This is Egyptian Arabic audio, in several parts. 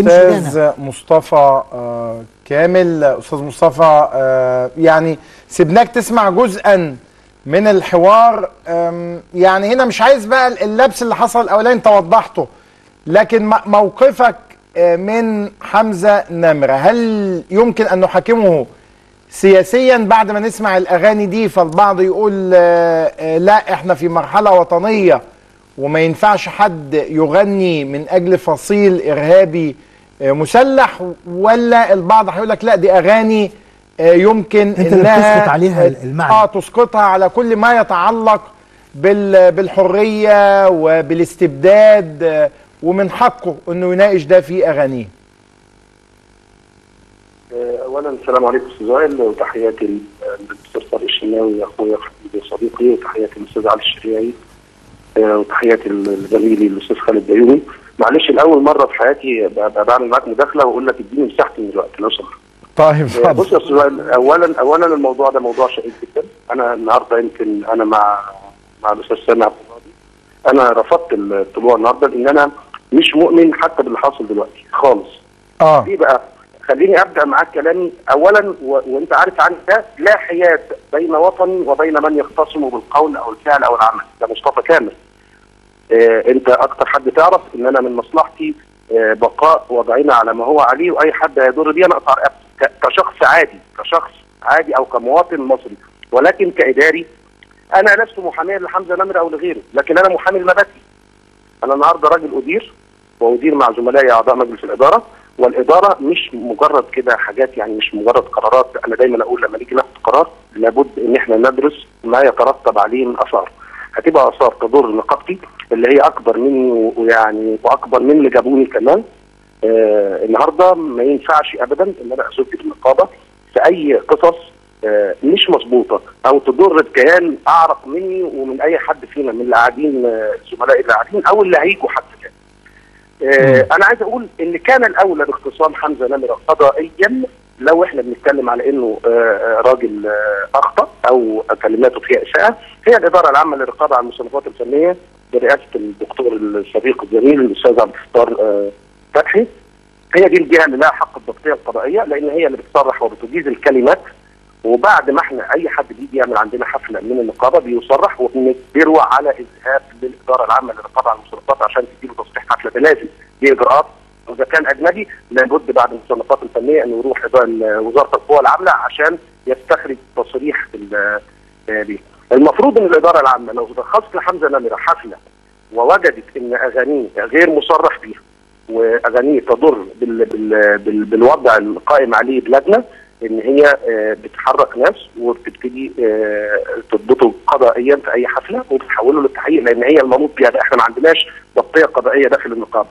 استاذ مصطفى آه، كامل استاذ مصطفى آه، يعني سيبناك تسمع جزءا من الحوار آم، يعني هنا مش عايز بقى اللبس اللي حصل الاولاني انت وضحته لكن م- موقفك آه، من حمزه نمره هل يمكن ان نحاكمه سياسيا بعد ما نسمع الاغاني دي فالبعض يقول آه، آه، لا احنا في مرحله وطنيه وما ينفعش حد يغني من اجل فصيل ارهابي آه، مسلح ولا البعض هيقول لك لا دي اغاني آه، يمكن أنت اللي بتسقط عليها آه، المعنى. اه تسقطها على كل ما يتعلق بال بالحريه وبالاستبداد آه، ومن حقه انه يناقش ده في اغانيه اولا السلام عليكم استاذ وائل وتحياتي للاستاذ طارق الشناوي اخويا وحبيبي وصديقي وتحياتي للاستاذ علي الشريعي آه، وتحياتي لزميلي الاستاذ خالد بيومي معلش لاول مره في حياتي ب- ب- بعمل معاك مداخله واقول لك اديني مساحتي من الوقت لو سمحت طيب آه، بص يا استاذ وائل اولا اولا الموضوع ده موضوع شائك جدا انا النهارده يمكن انا مع مع الاستاذ سامي عبد الراضي انا رفضت الطلوع النهارده لان انا مش مؤمن حتى باللي حاصل دلوقتي خالص اه ليه بقى؟ خليني ابدا معاك كلامي اولا و... وانت عارف عني ده لا حياد بين وطني وبين من يختصم بالقول او الفعل او العمل ده مصطفى كامل. آه انت اكتر حد تعرف ان انا من مصلحتي آه بقاء وضعنا على ما هو عليه واي حد هيضر بي انا اقطع رقبته ك- كشخص عادي كشخص عادي او كمواطن مصري ولكن كاداري انا لست محاميا لحمزه نمره او لغيره لكن انا محامي المبادئ. انا النهارده راجل ادير وادير مع زملائي اعضاء مجلس الاداره والاداره مش مجرد كده حاجات يعني مش مجرد قرارات انا دايما اقول لما نيجي ناخد قرار لابد ان احنا ندرس ما يترتب عليه من اثار هتبقى اثار تضر نقابتي اللي هي اكبر مني و- ويعني واكبر من اللي جابوني كمان آه النهارده ما ينفعش ابدا ان انا اسد بالنقابه في اي قصص آه مش مظبوطه او تضر بكيان اعرق مني ومن اي حد فينا من اللي قاعدين آه، زملائي اللي قاعدين او اللي هيجوا حتى كمان. آه انا عايز اقول ان كان الاولى باختصام حمزه نمره قضائيا لو احنا بنتكلم على انه آه، آه، راجل آه، اخطا او كلماته فيها اساءه هي الاداره العامه للرقابه على المصنفات الفنيه برئاسه الدكتور الصديق الجميل الاستاذ عبد الستار آه، فتحي هي دي الجهه اللي لها حق الضبطيه القضائيه لان هي اللي بتصرح وبتجيز الكلمات وبعد ما احنا اي حد بيجي يعمل عندنا حفله من النقابه بيصرح وبنجبره على اذهاب للاداره العامه للرقابه على المصنفات عشان تديله تصريح حفله ده لازم دي اجراءات واذا كان اجنبي لابد بعد المصنفات الفنيه انه يروح إدارة ال- وزاره القوى العامله عشان يستخرج تصريح ال- آه، بيه. المفروض ان الاداره العامه لو رخصت لحمزه نمره حفله ووجدت ان اغانيه غير مصرح بيها واغانيه تضر بال بال بال بالوضع القائم عليه بلادنا ان هي آه، بتحرك ناس وبتبتدي آه، تضبطه قضائيا في اي حفله وبتحوله للتحقيق لان هي المنوط بيها ده احنا ما عندناش ضبطيه قضائيه داخل النقابه.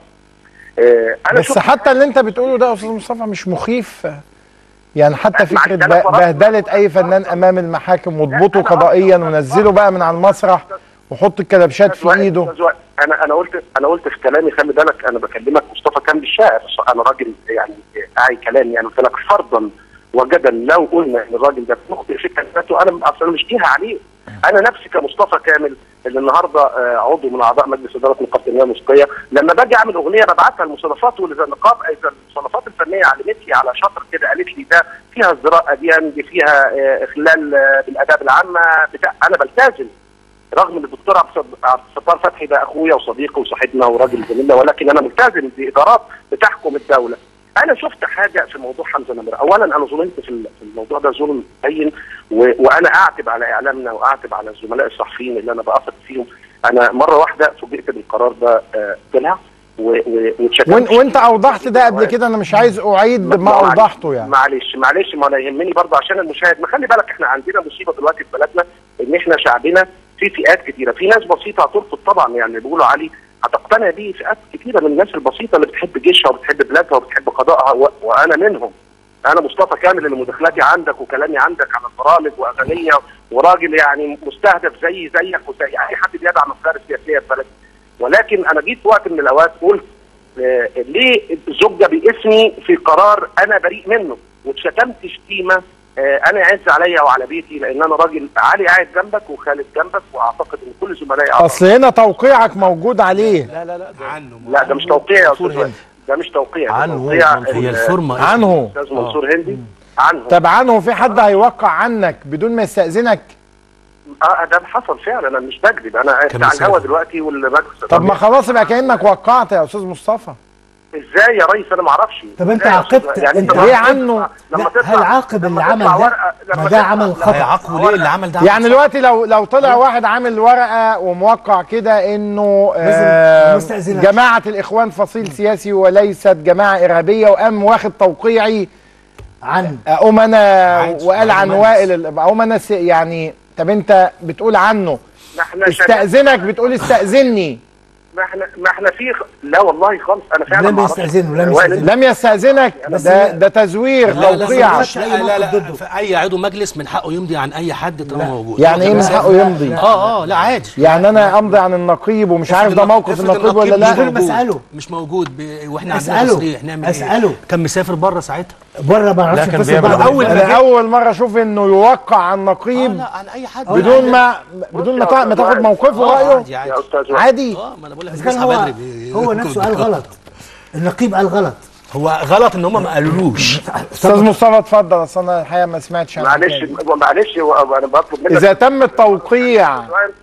آه، انا بس شفت حتى اللي انت بتقوله ده يا استاذ مصطفى مش مخيف يعني حتى مع فكره الثلاث ب- مرات. بهدله اي فنان امام المحاكم واضبطه أنا قضائيا أصلاً- ونزله بقى من على المسرح وحط الكلبشات في أستاذ ايده وائل- أستاذ وائل، انا انا قلت انا قلت في كلامي خلي بالك انا بكلمك مصطفى كامل الشاعر انا راجل يعني اعي كلامي انا قلت لك فرضا وجدا لو قلنا ان الراجل ده مخطئ في كلماته انا اصلا مش جيها عليه انا نفسي كمصطفى كامل اللي النهارده آه، عضو من اعضاء مجلس اداره نقابه التنميه الموسيقيه لما باجي اعمل اغنيه ببعتها للمصنفات واذا النقاب اذا المصنفات الفنيه علمت لي على شطر كده قالت لي ده فيها ازدراء اديان دي فيها آه، اخلال آه، بالاداب العامه بتاع انا بلتزم رغم ان الدكتور عبد الصد- عبد الستار فتحي ده اخويا وصديقي وصاحبنا وراجل زميلنا ولكن انا ملتزم بادارات بتحكم الدوله. انا شفت حاجه في موضوع حمزه نمره، اولا انا ظلمت في ال- في الموضوع ده ظلم مبين و- وانا اعتب على اعلامنا واعتب على الزملاء الصحفيين اللي انا بثق فيهم، انا مره واحده فوجئت بالقرار ده آه، طلع و- و- واتشتمت وان وانت اوضحت ده قبل كده انا مش عايز اعيد ما معلش- اوضحته يعني معلش معلش ما انا يهمني برضه عشان المشاهد ما خلي بالك احنا عندنا مصيبه دلوقتي في بلدنا ان احنا شعبنا في فئات كتيره في ناس بسيطه هترفض طبعا يعني بيقولوا علي هتقتنع بيه فئات كتيره من الناس البسيطه اللي بتحب جيشها وبتحب بلادها وبتحب قضائها و... وانا منهم انا مصطفى كامل اللي مداخلاتي عندك وكلامي عندك على البرامج واغنيه وراجل يعني مستهدف زي زيك وزي اي حد بيدعم الافكار السياسيه في بلدي ولكن انا جيت وقت من الاوقات قلت آه، ليه الزوجه باسمي في قرار انا بريء منه واتشتمت شتيمه آه، انا يعز عليا وعلى بيتي لان انا راجل علي قاعد جنبك وخالد جنبك واعتقد ان كل زملائي أعضاء. اصل هنا توقيعك موجود عليه لا لا لا ده عنه لا ده مش توقيع يا دكتور استاذ وائل. هند. ده مش توقيع ده عنه توقيع منصور. هي ال- الفورمه عنه الاستاذ منصور هندي عنه طب عنه في حد هيوقع عنك بدون ما يستأذنك اه ده حصل فعلا انا مش بكذب انا على كمثال. الهوا دلوقتي واللي بكذب طب ما خلاص يبقى كأنك وقعت يا أستاذ مصطفى ازاي يا ريس انا ما اعرفش طب أنت إزاي يا أستاذ؟ عاقبت- يعني أنت انت ليه ما- عنه؟ لما لا، تطلع هل عاقب لما اللي تطلع عمل ده؟ ورقة- لما ما ده تطلع- عمل لما خطأ. هيعاقبوا ليه اللي عمل ده يعني دلوقتي لو لو طلع واحد عامل ورقه وموقع كده انه آه ما يستأذنكش. جماعه الاخوان فصيل سياسي وليست جماعه ارهابيه وقام واخد توقيعي عن اقوم انا عادي. وقال عن عادي. وائل ال- اقوم انا س- يعني طب انت بتقول عنه ما احنا شباب- استأذنك بتقول استأذني ما احنا ما احنا في خ- لا والله خالص انا فعلا لم ما أعرفش. يستأذنوا، لم وائل، يستأذنوا. لم يستأذنك ده ده تزوير لا لا توقيع لا لا لا, لا ضده. فاي عضو مجلس من حقه يمضي عن اي حد طالما موجود يعني ايه من حقه يمضي اه اه لا عادي يعني انا امضي عن النقيب ومش عارف ده موقف افرض النقيب ولا مش لا يقول موجود. مسأله. مش موجود ب... واحنا عندنا اسأله. تصريح نعمل اسأله. ايه كان مسافر بره ساعتها بره ما اعرفش كان يفصل بيعمل بعض. أول انا اول مره اشوف انه يوقع عن آه نقيب لا عن اي حد بدون ما بدون ما تا- ما تاخد موقفه آه، رايه عادي عادي يا استاذ وائل. عادي اه ما انا بقول لك بس كان بنصحى هو بدري ب- هو نفسه قال غلط النقيب قال غلط هو غلط ان هم ما قالولوش استاذ مصطفى اتفضل اصل انا الحقيقه ما سمعتش عن معلش الحكاية دي. معلش هو- انا بطلب منك اذا تم التوقيع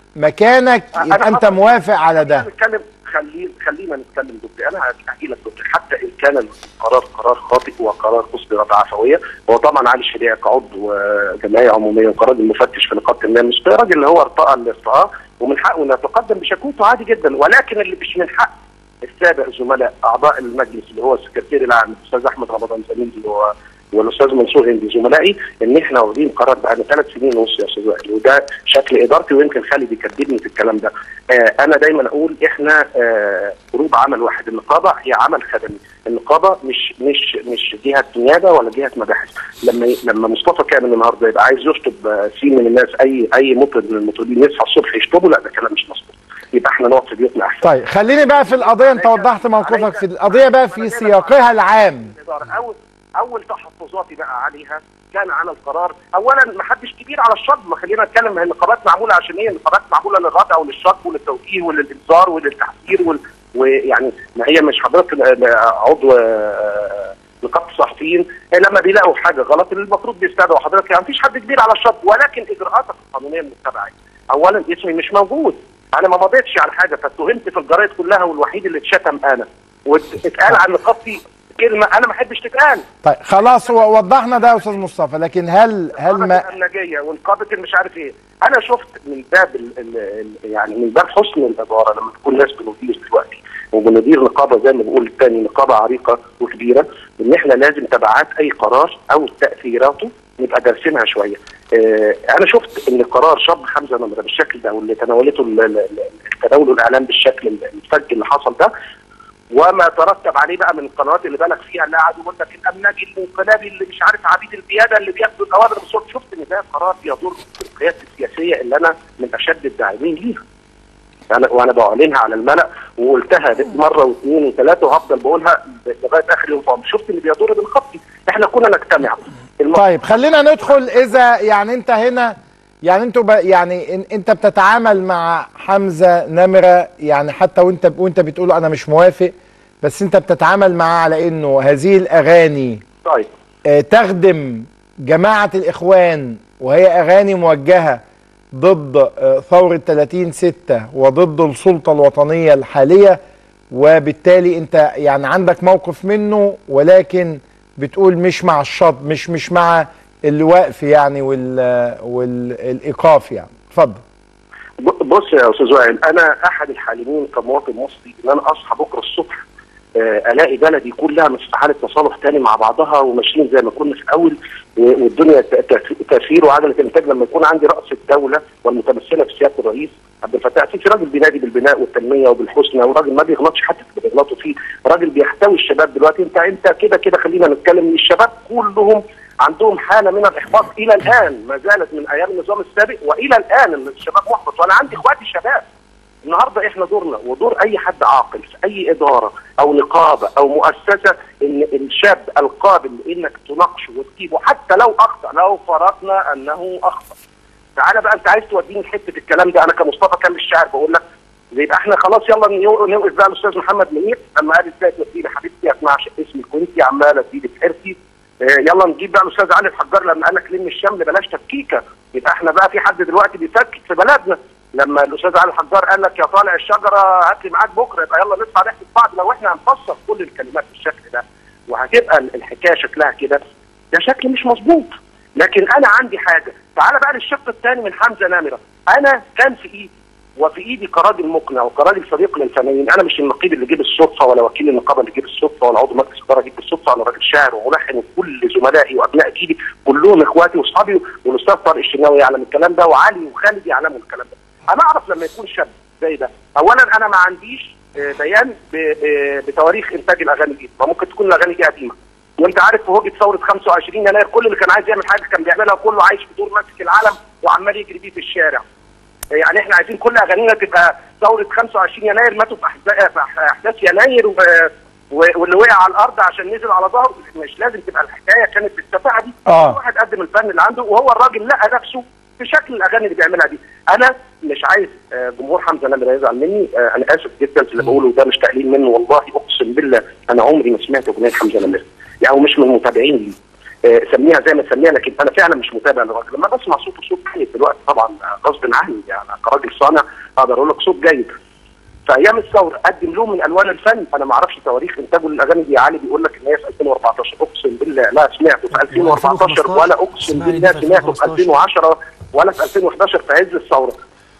مكانك يبقى انت موافق على ده نتكلم خلينا خلينا نتكلم ضدي انا هحكي لك ضدي حتى ان كان القرار قرار خاطئ وقرار اصدر عفويه هو طبعا علي الشريعه كعضو آه، جمعيه عموميه وكراجل مفتش في نقابه المال مش راجل اللي هو ارتقى الارتقاء ومن حقه انه يتقدم بشكوته عادي جدا ولكن اللي مش من حق السابق زملاء اعضاء المجلس اللي هو السكرتير العام الاستاذ احمد رمضان زميلي و- والاستاذ منصور هندي زملائي ان احنا واخدين قرار بقى ثلاث سنين ونص يا استاذ وائل وده شكل ادارتي ويمكن خالد يكذبني في الكلام ده آه انا دايما اقول احنا آه جروب عمل واحد النقابه هي عمل خدمي النقابه مش مش مش جهه نيابه ولا جهه مباحث لما ي- لما مصطفى كامل النهارده يبقى عايز يشطب آه، سين من الناس اي اي مطرب من المطربين يصحى الصبح يشطبوا لا ده كلام مش مظبوط يبقى احنا نقعد في بيوتنا احسن طيب خليني بقى في القضيه انت وضحت موقفك في القضيه بقى في سياقها العام الإدارة. اول اول تحفظاتي بقى عليها كان على القرار اولا ما حدش كبير على الشطب ما خلينا نتكلم ما هي النقابات معموله عشان ايه النقابات معموله للردع وللشطب وللتوجيه وللانذار وللتحذير وال... ويعني ما هي مش حضرتك آه، عضو آه، نقابه الصحفيين آه، لما بيلاقوا حاجه غلط المفروض بيستدعوا حضرتك يعني مفيش حد كبير على الشطب ولكن اجراءاتك القانونيه المتبعه اولا اسمي مش موجود انا ما مضيتش على حاجه فاتهمت في الجرايد كلها والوحيد اللي اتشتم انا واتقال عن نقابتي كلمه انا ما احبش تتقال طيب خلاص هو وضحنا ده يا استاذ مصطفى لكن هل هل نقابه ما الامنجيه ونقابه المش عارف ايه انا شفت من باب ال ال ال يعني من باب حسن الاداره لما تكون ناس بندير دلوقتي وبندير نقابه زي ما بقول الثاني نقابه عريقه وكبيره ان احنا لازم تبعات اي قرار او تاثيراته نبقى دارسينها شويه. اه انا شفت ان قرار شاب حمزه نمره بالشكل ده واللي تناولته ال- ال- ال- تناوله الاعلام بالشكل الفج اللي حصل ده وما ترتب عليه بقى من القنوات اللي بالك فيها اللي قعدوا يقول لك الامنجي الانقلابي اللي مش عارف عبيد البياده اللي بياخدوا الاوامر بالصوت شفت ان ده قرار بيضر القيادة السياسيه اللي انا من اشد الداعمين ليها. انا وانا بعلنها على الملا وقلتها مره واثنين وثلاثه وهفضل بقولها لغايه اخر يوم فاضي شفت اللي بيضر بالخطي احنا كنا نجتمع الم- طيب خلينا ندخل اذا يعني انت هنا يعني انتوا ب... يعني إن انت بتتعامل مع حمزه نمره يعني حتى وانت وانت بتقول انا مش موافق بس انت بتتعامل معاه على انه هذه الاغاني طيب آه، تخدم جماعه الاخوان وهي اغاني موجهه ضد آه، ثوره 30 6 وضد السلطه الوطنيه الحاليه وبالتالي انت يعني عندك موقف منه ولكن بتقول مش مع الشط مش مش مع الوقف يعني وال والايقاف يعني اتفضل ب- بص يا استاذ وائل انا احد الحالمين كمواطن مصري ان انا اصحى بكره الصبح آه، الاقي بلدي كلها مش في حاله تصالح تاني مع بعضها وماشيين زي ما كنا في الاول و- والدنيا ت- ت- تسير وعجله الانتاج لما يكون عندي راس الدوله والمتمثله في سياده الرئيس عبد الفتاح السيسي راجل بينادي بالبناء والتنميه وبالحسنى وراجل ما بيغلطش حتى في اللي بيغلطوا فيه راجل بيحتوي الشباب دلوقتي انت انت كده كده خلينا نتكلم ان الشباب كلهم عندهم حاله من الاحباط الى الان ما زالت من ايام النظام السابق والى الان ان الشباب محبط وانا عندي اخواتي شباب النهارده احنا دورنا ودور اي حد عاقل في اي اداره او نقابه او مؤسسه ان الشاب القابل انك تناقشه وتجيبه حتى لو اخطا لو فرضنا انه اخطا تعالى بقى انت عايز توديني في حته الكلام ده انا كمصطفى كامل الشاعر بقول لك يبقى احنا خلاص يلا نيو- نوقف بقى الاستاذ محمد منير لما قال ازاي تودي لي حبيبتي اسمعش اسمك وانت عماله تجيبي في حيرتي اه، يلا نجيب بقى الاستاذ علي الحجار لما قال لك لم الشمل بلاش تفكيكه يبقى احنا بقى في حد دلوقتي بيفكك في بلدنا لما الاستاذ علي الحجار قال لك يا طالع الشجره هات لي معاك بكره يبقى يلا نطلع نحكي بعض لو احنا هنفسر كل الكلمات بالشكل ده وهتبقى الحكايه شكلها كده ده شكل مش مظبوط لكن انا عندي حاجه تعال بقى للشق الثاني من حمزه نمره انا كان في ايدي وفي ايدي كراجل مقنع وكراجل صديق للفنانين انا مش النقيب اللي جيب الصدفه ولا وكيل النقابه اللي جيب الصدفه ولا عضو مجلس الاداره جيب الصدفه انا راجل شاعر وملحن وكل زملائي وابناء جيلي كلهم اخواتي واصحابي والاستاذ طارق الشناوي يعلم الكلام ده وعلي وخالد يعلموا الكلام ده انا اعرف لما يكون شاب زي ده اولا انا ما عنديش آه، بيان ب- ب- بتواريخ انتاج الاغاني دي ما ممكن تكون الاغاني دي قديمه وانت عارف في هوجه ثوره 25 يناير كل اللي كان عايز يعمل حاجه كان بيعملها كله عايش في دور ماسك العلم وعمال يجري بيه في الشارع يعني احنا عايزين كل اغانينا تبقى ثوره 25 يناير ماتوا في أحزا- في احداث يناير و... و... واللي وقع على الارض عشان نزل على ظهره مش لازم تبقى الحكايه كانت بالتفاهه دي آه. كل واحد قدم الفن اللي عنده وهو الراجل لقى نفسه في شكل الاغاني اللي بيعملها دي انا مش عايز آه، جمهور حمزه نمره يزعل مني آه، انا اسف جدا في اللي بقوله ده مش تقليل منه والله اقسم بالله انا عمري ما سمعت اغنيه حمزه نمره يعني هو مش من المتابعين لي آه، سميها زي ما تسميها لكن انا فعلا مش متابع للراجل لما بسمع صوته صوت جيد دلوقتي طبعا آه، غصب عني يعني كراجل صانع اقدر اقول لك صوت جيد في ايام الثوره قدم لون من الوان الفن انا ما اعرفش تواريخ انتاجه للاغاني دي علي بيقول لك ان هي في 2014 اقسم بالله لا سمعته في 2014 ولا اقسم اسمعني بالله ده في سمعته في 2015. 2010 ولا في 2011 في عز الثوره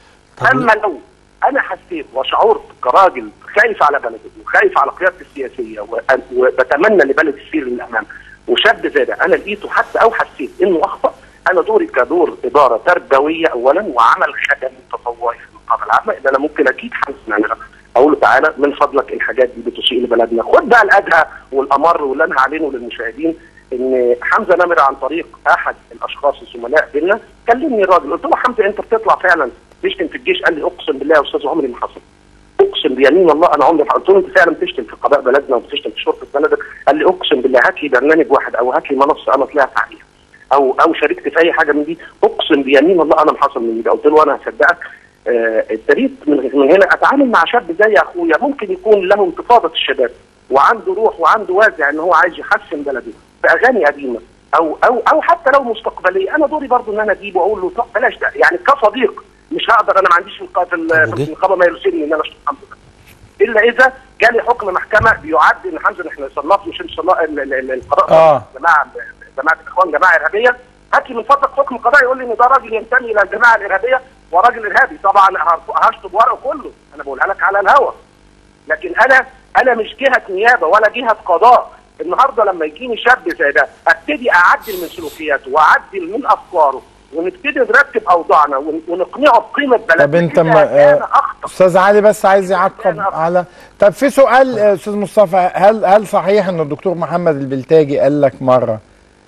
اما لو انا حسيت وشعرت كراجل خايف على بلدي وخايف على قيادتي السياسيه وأن- وبتمنى لبلد السير للامام وشاب زي ده انا لقيته حتى او حسيت انه اخطا انا دوري كدور اداره تربويه اولا وعمل خدمي تطوعي في النقابه العامه ان انا ممكن اكيد حاسس ان اقول له تعالى من فضلك الحاجات دي بتسيء لبلدنا خد بقى الادهى والامر واللي انا هعلنه للمشاهدين ان حمزه نمره عن طريق احد الاشخاص الزملاء بينا كلمني الراجل قلت له حمزه انت بتطلع فعلا تشتم في الجيش قال لي اقسم بالله يا استاذ عمري ما حصل اقسم بيمين الله انا عمري ما قلت له انت فعلا بتشتم في قضاء بلدنا وبتشتم في شرطه بلدك قال لي اقسم بالله هات لي برنامج واحد او هات لي منصه انا طلعت عليها او او شاركت في اي حاجه من دي اقسم بيمين الله انا ما حصل مني ده قلت له انا هصدقك آه، ابتديت من من هنا اتعامل مع شاب زي اخويا ممكن يكون له انتفاضه الشباب وعنده روح وعنده وازع ان هو عايز يحسن بلده باغاني قديمه او او او حتى لو مستقبليه انا دوري برضو ان انا اجيبه واقول له طب بلاش ده يعني كصديق مش هقدر انا ما عنديش في الق- في ال- في النقابه ما يرسلني ان انا اشتم حمزه الا اذا جالي حكم محكمه بيعد ان حمزه احنا صنفنا مش صنف ال- ال- ال- القضاء آه. جماعه جماعه الاخوان جماعه ارهابيه هات لي من فضلك حكم قضائي يقول لي ان ده راجل ينتمي الى الجماعه الارهابيه وراجل ارهابي طبعا هرف- هشطب ورقه كله انا بقولها لك على الهوا لكن انا انا مش جهه نيابه ولا جهه قضاء النهارده لما يجيني شاب زي ده ابتدي اعدل من سلوكياته واعدل من افكاره ونبتدي نرتب اوضاعنا ون- ونقنعه بقيمه بلدنا طب انت إذا ما كان آه، اخطا استاذ علي بس عايز يعقب على طب في سؤال آه، استاذ مصطفى هل هل صحيح ان الدكتور محمد البلتاجي قال لك مره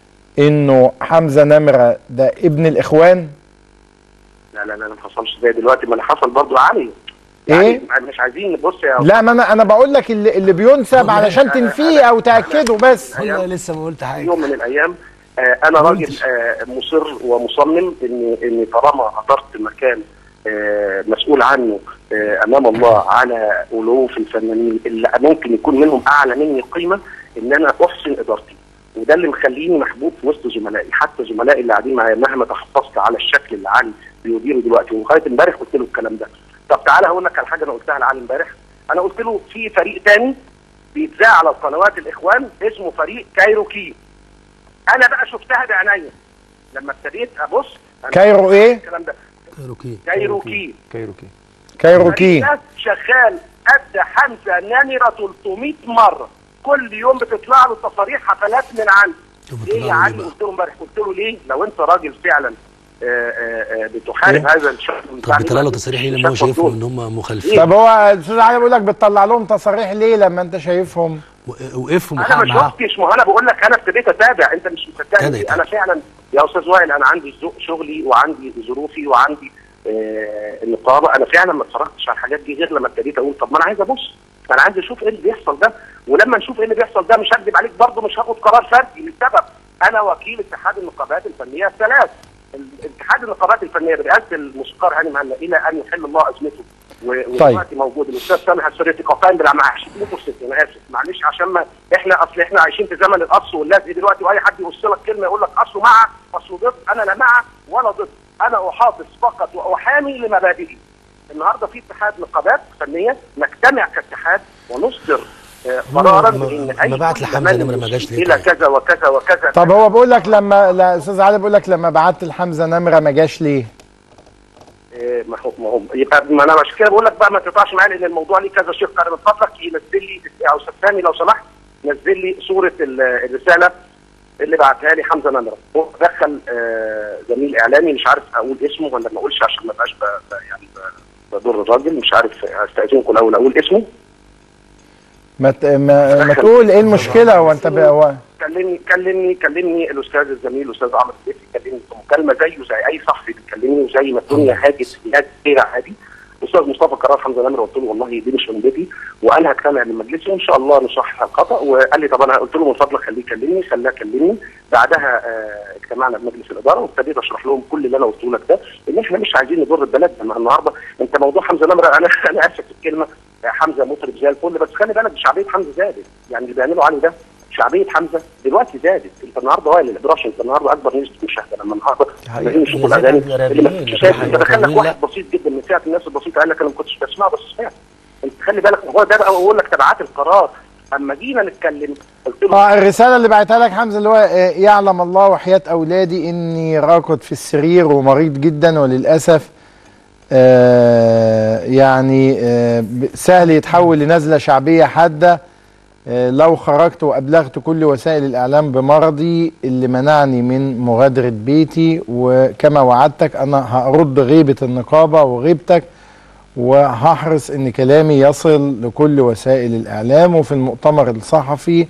انه حمزه نمره ده ابن الاخوان لا لا لا ما حصلش زي دلوقتي ما اللي حصل برضه علي إيه؟ يعني مش عايزين بص يا لا ما انا انا بقول لك اللي, اللي بينسب والله علشان أنا- تنفيه او تاكده بس والله لسه ما قلت حاجه يوم من الايام آه انا ما راجل قلتش. آه مصر ومصمم ان ان طالما ادرت مكان آه مسؤول عنه آه امام الله على الوف الفنانين اللي ممكن يكون منهم اعلى مني قيمه ان انا احسن ادارتي وده اللي مخليني محبوب في وسط زملائي حتى زملائي اللي قاعدين معايا مهما تحفظت على الشكل اللي علي بيديره دلوقتي ولغايه امبارح قلت له الكلام ده طب تعالى هقول لك على حاجه انا قلتها لعلي امبارح انا قلت له في فريق تاني بيتذاع على القنوات الاخوان اسمه فريق كايروكي انا بقى شفتها بعينيا لما ابتديت ابص أنا كايرو ايه؟ الكلام ده كايروكي كايروكي كايروكي كايروكي الفريق ده شغال قد حمزه نمره 300 مره كل يوم بتطلع له تصاريح حفلات من عندي شوف ليه يا بيطلعوا علي ليه بقى؟ قلت له امبارح قلت له ليه لو انت راجل فعلا آه، آه، آه، بتحارب إيه؟ هذا الشخص طب بيطلع له تصاريح ليه لما هو شايفهم ان هم مخالفين طب هو الاستاذ علي بيقول لك بتطلع لهم تصاريح ليه لما انت شايفهم و- وقفهم انا وحقق ما معاهم شفتش ما هو انا بقول لك انا ابتديت اتابع انت مش ابتدى مصدقني يتابع. انا فعلا يا استاذ وائل انا عندي ذوق شغلي وعندي ظروفي وعندي آه النقابه انا فعلا ما اتفرجتش على الحاجات دي غير لما ابتديت اقول طب ما انا عايز ابص انا عايز اشوف ايه اللي بيحصل ده ولما نشوف ايه اللي بيحصل ده مش هكذب عليك برضه مش هاخد قرار فردي لسبب انا وكيل اتحاد النقابات الفنيه الثلاث ال- اتحاد النقابات الفنيه برئاسه الموسيقار هاني مهنا الى ان يحل الله ازمته و- طيب. ودلوقتي موجود الاستاذ سامح السريتي قائم بالمعاش دي فرصتي انا اسف معلش عشان ما احنا اصل احنا عايشين في زمن القص واللزق دلوقتي واي حد يقص لك كلمه يقول لك اصله مع اصله ضد انا لا مع ولا ضد انا احافظ فقط واحامي لمبادئي النهارده في اتحاد نقابات فنيه نجتمع كاتحاد ونصدر آه، قرارا ما- بان ما اي بعت كل لحمزة من نمرة ما جاش ليه الى طيب؟ كذا وكذا وكذا طب هو بيقول لك لما لا استاذ علي بيقول لك لما بعت لحمزه نمره ما جاش ليه؟ إيه، ما هو ما هو يبقى ما انا عشان كده بقول لك بقى ما تقطعش معايا لان الموضوع ليه كذا شق انا من فضلك ينزل لي او استاذ سامي لو سمحت نزل لي صوره ال- الرساله اللي بعتها لي حمزه نمره هو دخل آه، زميل اعلامي مش عارف اقول اسمه ولا ما اقولش عشان ما ابقاش ب- ب- يعني ب- بضر الراجل مش عارف استاذنكم الاول اقول اسمه ما ت- ما, ما تقول ايه المشكله هو انت ب- هو كلمني كلمني كلمني الاستاذ الزميل الاستاذ عمرو البيتي كلمني في مكالمه زيه زي اي صحفي بيكلمني وزي ما الدنيا هاجت في هاج غير عادي الاستاذ مصطفى كرار حمزه نمره قلت له والله دي مش من بيتي وانا هجتمع من مجلسي وان شاء الله نصحح الخطا وقال لي طب انا قلت له من فضلك خليه يكلمني خلاه يكلمني بعدها آه، اجتمعنا بمجلس الاداره وابتديت اشرح لهم كل اللي انا قلته لك ده ان احنا مش عايزين نضر البلد لما النهارده انت موضوع حمزه نمره انا انا اسف في الكلمه آه، حمزه مطرب زي الفل بس خلي بالك شعبيه حمزه زادت يعني اللي بيعملوا عليه ده شعبيه حمزه دلوقتي زادت انت النهارده وائل الابراش انت النهارده اكبر نسبه مشاهده لما النهارده حقيقة. عايزين نشوفوا اللي الاغاني زادت اللي ما الإرهابيين، كنتش لكن شايف انت دخلك الوطنيين واحد بسيط جدا من فئه الناس البسيطه قال لك انا ما كنتش بسمعه بس سمعت انت خلي بالك هو ده بقى بقول لك تبعات القرار اما جينا نتكلم قلت له اه الرساله اللي بعتها لك حمزه اللي هو آه، يعلم الله وحياه اولادي اني راكد في السرير ومريض جدا وللاسف آه يعني آه ب- سهل يتحول لنزله شعبيه حاده آه لو خرجت وابلغت كل وسائل الاعلام بمرضي اللي منعني من مغادره بيتي وكما وعدتك انا هرد غيبه النقابه وغيبتك وهحرص ان كلامي يصل لكل وسائل الاعلام وفي المؤتمر الصحفي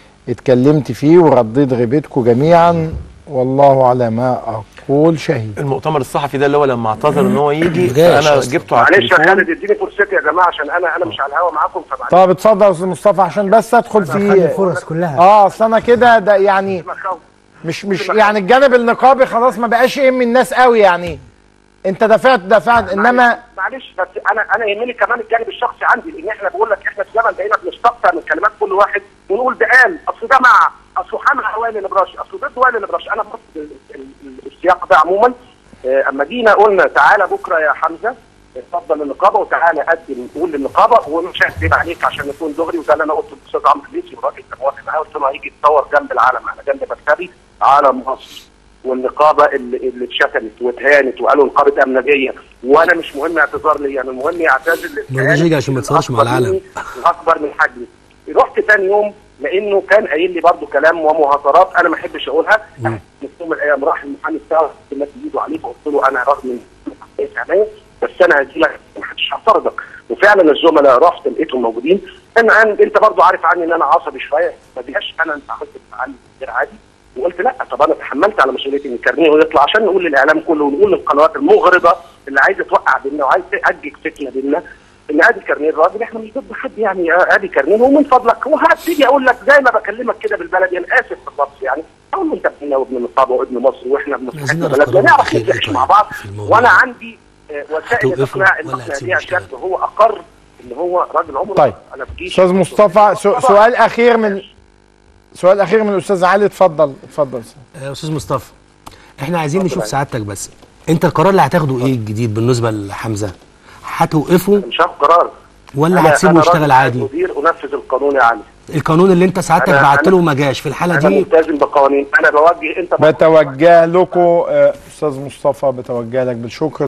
اتكلمت فيه ورديت غيبتكم جميعا والله على ما اقول شهيد المؤتمر الصحفي ده اللي هو لما اعتذر ان هو يجي ما جاش انا أصلاً. جبته على معلش يا التليفون خالد اديني فرصتي يا جماعه عشان انا انا مش على الهوا معاكم فمعلش طب اتفضل يا استاذ مصطفى عشان بس ادخل خلي في الفرص كلها اه اصل انا كده ده يعني ما خوف. مش مش يعني الجانب النقابي خلاص ما بقاش يهم الناس قوي يعني انت دفعت دفعت انما معلش بس انا انا يهمني كمان الجانب الشخصي عندي لان احنا بقول لك احنا في زمن بقينا بنستقطع من كلمات كل واحد ونقول ده قال اصل ده مع اصله حمى وائل الابراشي اصله ضد وائل الابراشي انا بص ال- ال- ال- السياق ده عموما آه، اما جينا قلنا تعالى بكره يا حمزه اتفضل النقابه وتعالى قدم قول للنقابه ومش هكذب عليك عشان نكون دغري وده اللي انا قلته للاستاذ عمرو الليثي والراجل كان واقف معايا قلت له هيجي يتصور جنب العلم انا جنب مكتبي علم مصر والنقابه اللي اللي اتشتمت واتهانت وقالوا نقابه امنجيه وانا مش مهم اعتذار لي انا المهم يعتذر ما رضاش يجي عشان ما يتصورش مع الأكبر العلم. مني واكبر من حجمي رحت تاني يوم لانه كان قايل لي برضه كلام ومهاترات انا ما احبش اقولها في يوم من الايام راح المحامي بتاعه الناس ايده عليه فقلت له انا رغم ان عليا بس انا هجي لك ما حدش هعترضك وفعلا الزملاء رحت لقيتهم موجودين ان أنا انت برضه عارف عني ان انا عصبي شويه ما فيهاش انا انت عملت عني غير عادي وقلت لا طب انا تحملت على مسؤوليتي ان كارنيه يطلع عشان نقول للاعلام كله ونقول للقنوات المغرضه اللي عايزه توقع بينا وعايزه تأجج فتنه بينا ان ادي كارنيه الراجل احنا مش ضد حد يعني آه، ادي كارنيه ومن فضلك وهبتدي اقول لك زي ما بكلمك كده بالبلدي انا اسف في اللفظ يعني اقول له انت ابننا وابن النقابه وابن مصر واحنا ابن عايزين صحتنا نعرف بلدنا قرار نعرف الأخير إيه نتناقش طيب مع بعض في الموضوع وانا ده؟ عندي آه، وسائل هتوقفوا الاقناع ولا المقنع هتسيبوا بيها يشتغل؟ الشاب هو اقر ان هو راجل عمره طيب. انا في جيش استاذ مصطفى سو- سؤال اخير من سؤال اخير من الاستاذ علي اتفضل اتفضل آه، استاذ مصطفى احنا عايزين نشوف سعادتك بس انت القرار اللي هتاخده ايه الجديد بالنسبه لحمزه هتوقفه مش هاخد قرار ولا أنا- هتسيبه أنا يشتغل راجل عادي مدير انفذ القانون يا علي القانون اللي انت سعادتك أنا- بعت أنا- له ما جاش في الحاله انا دي ملتزم بقوانين انا بوجه انت بتوجه لكم آه، استاذ مصطفى بتوجه لك بالشكر